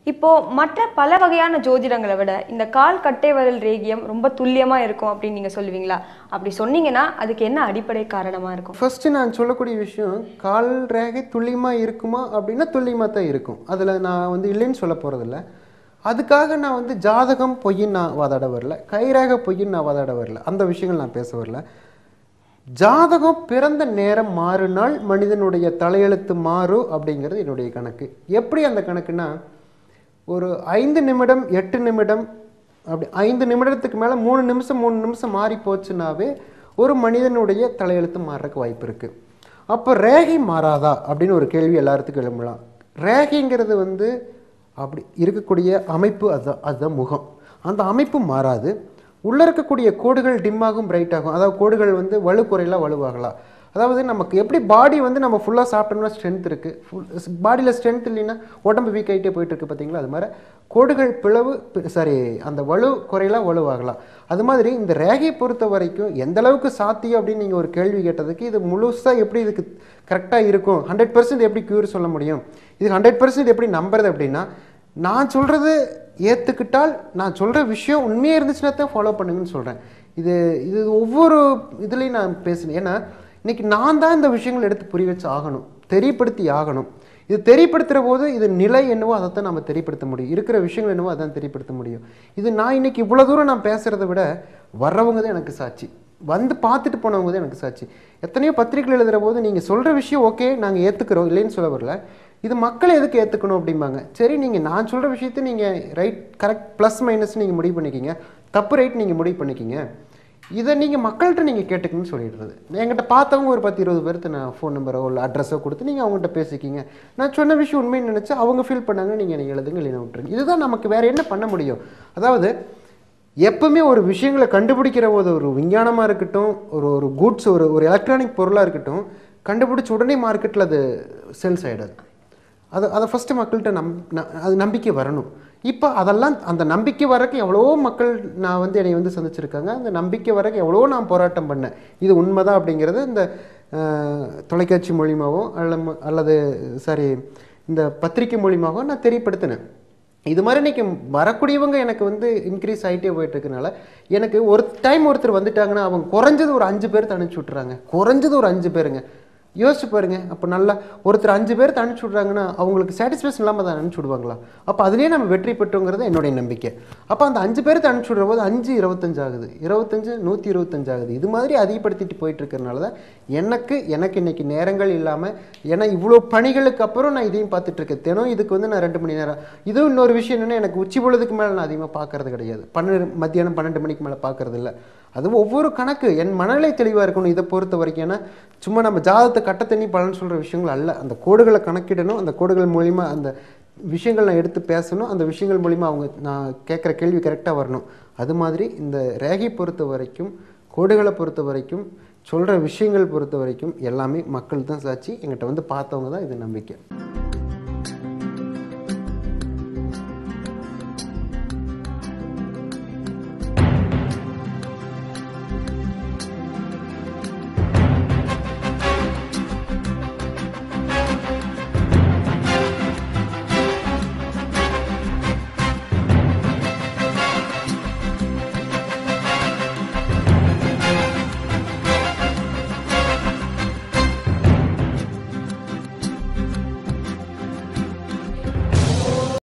இப்போ மற்ற பல வகையான ஜோதிடங்களை விட இந்த கால் கட்டை விரல் ரேகியம் ரொம்ப துல்லியமா இருக்கும் அப்படின்னு நீங்க சொல்லுவீங்களா அப்படி சொன்னீங்கன்னா அதுக்கு என்ன அடிப்படை காரணமா இருக்கும் ஃபர்ஸ்ட் நான் சொல்லக்கூடிய விஷயம் கால் ரேகை துல்லியமாக இருக்குமா அப்படின்னா துல்லியமாக தான் இருக்கும் அதில் நான் வந்து இல்லைன்னு சொல்ல போகிறதில்ல அதுக்காக நான் வந்து ஜாதகம் பொய்ன்னு நான் வாதாட வரல கைரேகை பொய்ன்னு நான் வாதாட வரல அந்த விஷயங்கள் நான் பேச வரல ஜாதகம் பிறந்த நேரம் மாறுனால் மனிதனுடைய தலையெழுத்து மாறும் அப்படிங்கிறது என்னுடைய கணக்கு எப்படி அந்த கணக்குன்னா ஒரு ஐந்து நிமிடம் எட்டு நிமிடம் அப்படி ஐந்து நிமிடத்துக்கு மேலே மூணு நிமிஷம் மூணு நிமிஷம் மாறி போச்சுனாவே ஒரு மனிதனுடைய தலையெழுத்து மாறுறதுக்கு வாய்ப்பு இருக்குது அப்போ ரேகை மாறாதா அப்படின்னு ஒரு கேள்வி எல்லாத்துக்கும் எழும்பலாம் ரேகைங்கிறது வந்து அப்படி இருக்கக்கூடிய அமைப்பு அதுதான் அதுதான் முகம் அந்த அமைப்பு மாறாது உள்ளே இருக்கக்கூடிய கோடுகள் டிம் ஆகும் பிரைட் ஆகும் அதாவது கோடுகள் வந்து வலு குறையலாம் வலுவாகலாம் அதாவது நமக்கு எப்படி பாடி வந்து நம்ம ஃபுல்லாக சாப்பிட்டோம்னா ஸ்ட்ரென்த் இருக்குது ஃபுல் பாடியில் ஸ்ட்ரென்த் இல்லைன்னா உடம்பு வீக் ஆகிட்டே போயிட்டு இருக்கு பார்த்தீங்களா அது மாதிரி கோடுகள் பிளவு சாரி அந்த வலு குறையலாம் வலுவாகலாம் அது மாதிரி இந்த ரேகையை பொறுத்த வரைக்கும் எந்த அளவுக்கு சாத்தியம் அப்படின்னு நீங்கள் ஒரு கேள்வி கேட்டதுக்கு இது முழுசாக எப்படி இதுக்கு கரெக்டாக இருக்கும் ஹண்ட்ரட் பர்சன்ட் எப்படி க்யூர் சொல்ல முடியும் இது ஹண்ட்ரட் பர்சன்ட் எப்படி நம்புறது அப்படின்னா நான் சொல்கிறது ஏற்றுக்கிட்டால் நான் சொல்கிற விஷயம் உண்மையாக இருந்துச்சுன்னா தான் ஃபாலோ பண்ணுங்கன்னு சொல்கிறேன் இது இது ஒவ்வொரு இதுலேயும் நான் பேசுனேன் ஏன்னா இன்னைக்கு நான் தான் இந்த விஷயங்கள் எடுத்து புரிய வச்சு ஆகணும் தெரியப்படுத்தி ஆகணும் இது தெரியப்படுத்துகிற போது இது நிலை என்னவோ அதைத்தான் நம்ம தெரியப்படுத்த முடியும் இருக்கிற விஷயங்கள் என்னவோ அதான் தெரியப்படுத்த முடியும் இது நான் இன்னைக்கு இவ்வளோ தூரம் நான் பேசுகிறத விட வர்றவங்க தான் எனக்கு சாட்சி வந்து பார்த்துட்டு போனவங்க தான் எனக்கு சாட்சி எத்தனையோ பத்திரிகைகள் எழுதுகிற போது நீங்கள் சொல்கிற விஷயம் ஓகே நாங்கள் ஏற்றுக்கிறோம் இல்லைன்னு சொல்ல வரல இது மக்கள் எதுக்கு ஏற்றுக்கணும் அப்படிம்பாங்க சரி நீங்கள் நான் சொல்கிற விஷயத்தை நீங்கள் ரைட் கரெக்ட் ப்ளஸ் மைனஸ் நீங்கள் முடிவு பண்ணிக்கிங்க தப்பு ரைட் நீங்கள் முடிவு பண்ணிக்கிங்க இதை நீங்கள் மக்கள்கிட்ட நீங்கள் கேட்டுக்கணும்னு சொல்லிடுறது என்கிட்ட பார்த்தவங்க ஒரு பத்து இருபது பேர்த்து நான் ஃபோன் நம்பரோ இல்லை அட்ரஸோ கொடுத்து நீங்கள் அவங்ககிட்ட பேசிக்கிங்க நான் சொன்ன விஷயம் உண்மைன்னு நினச்சி அவங்க ஃபீல் பண்ணாங்க நீங்கள் நீங்கள் எழுதுங்க இல்லைன்னா விட்டுருங்க இதுதான் நமக்கு வேறு என்ன பண்ண முடியும் அதாவது எப்பவுமே ஒரு விஷயங்களை கண்டுபிடிக்கிற போது ஒரு விஞ்ஞானமாக இருக்கட்டும் ஒரு ஒரு குட்ஸ் ஒரு ஒரு எலக்ட்ரானிக் பொருளாக இருக்கட்டும் கண்டுபிடிச்ச உடனே மார்க்கெட்டில் அது சேல்ஸ் ஆகிடாது அது அதை ஃபஸ்ட்டு மக்கள்கிட்ட நம் ந- அது நம்பிக்கை வரணும் இப்போ அதெல்லாம் அந்த நம்பிக்கை வரக்கு எவ்வளோ மக்கள் நான் வந்து என்னை வந்து சந்திச்சிருக்காங்க அந்த நம்பிக்கை வரக்கு எவ்வளோ நான் போராட்டம் பண்ணேன் இது உண்மைதான் அப்படிங்கிறது இந்த அஹ், தொலைக்காட்சி மூலியமாவோ அல்ல அல்லது சாரி இந்த பத்திரிக்கை மூலியமாவோ நான் தெரியப்படுத்தினேன் இது மாதிரி இன்னைக்கு வரக்கூடியவங்க எனக்கு வந்து இன்க்ரீஸ் ஆகிட்டே போயிட்டு இருக்கனால எனக்கு ஒரு டைம் ஒருத்தர் வந்துட்டாங்கன்னா அவங்க குறைஞ்சது ஒரு அஞ்சு பேர் அனுப்பிச்சி விட்றாங்க குறைஞ்சது ஒரு அஞ்சு பேருங்க யோசிச்சு பாருங்க அப்போ நல்லா ஒருத்தர் அஞ்சு பேர் அனுப்பிச்சி விட்றாங்கன்னா அவங்களுக்கு சாட்டிஸ்ஃபேக்ஷன் இல்லாமல் தான் அனுப்பிச்சி விடுவாங்களா அப்போ அதுலேயே நம்ம வெற்றி பெற்றோங்கிறது என்னுடைய நம்பிக்கை அப்போ அந்த அஞ்சு பேருக்கு அனுப்பிச்சி விடுற போது அஞ்சு இருபத்தஞ்சு ஆகுது இருபத்தஞ்சு நூற்றி இருபத்தஞ்சு ஆகுது இது மாதிரி அதிகப்படுத்திட்டு போயிட்டு இருக்கிறனால தான் எனக்கு எனக்கு இன்னைக்கு நேரங்கள் இல்லாமல் ஏன்னா இவ்வளோ பணிகளுக்கு அப்புறம் நான் இதையும் பார்த்துட்டு இருக்கேன் தினம் இதுக்கு வந்து நான் ரெண்டு மணி நேரம் இதுவும் இன்னொரு விஷயம் என்னென்னா எனக்கு உச்சி பொழுதுக்கு மேலே நான் அதிகமாக பார்க்கறது கிடையாது பன்னெண்டு மத்தியானம் பன்னெண்டு மணிக்கு மேலே பார்க்கறது இல்லை அது ஒவ்வொரு கணக்கு என் மனநிலை தெளிவாக இருக்கணும் இதை பொறுத்த வரைக்கும் ஏன்னா சும்மா நம்ம ஜாதகத்தை கட்ட தண்ணி பலன் சொல்கிற விஷயங்கள் அல்ல அந்த கோடுகளை கணக்கிடணும் அந்த கோடுகள் மூலிமா அந்த விஷயங்கள் நான் எடுத்து பேசணும் அந்த விஷயங்கள் மூலிமா அவங்க நான் கேட்குற கேள்வி கரெக்டாக வரணும் அது மாதிரி இந்த ரேகை பொறுத்த வரைக்கும் கோடுகளை பொறுத்த வரைக்கும் சொல்கிற விஷயங்கள் பொறுத்த வரைக்கும் எல்லாமே மக்கள் தான் சாட்சி எங்கிட்ட வந்து பார்த்தவங்க தான் இது நம்பிக்கை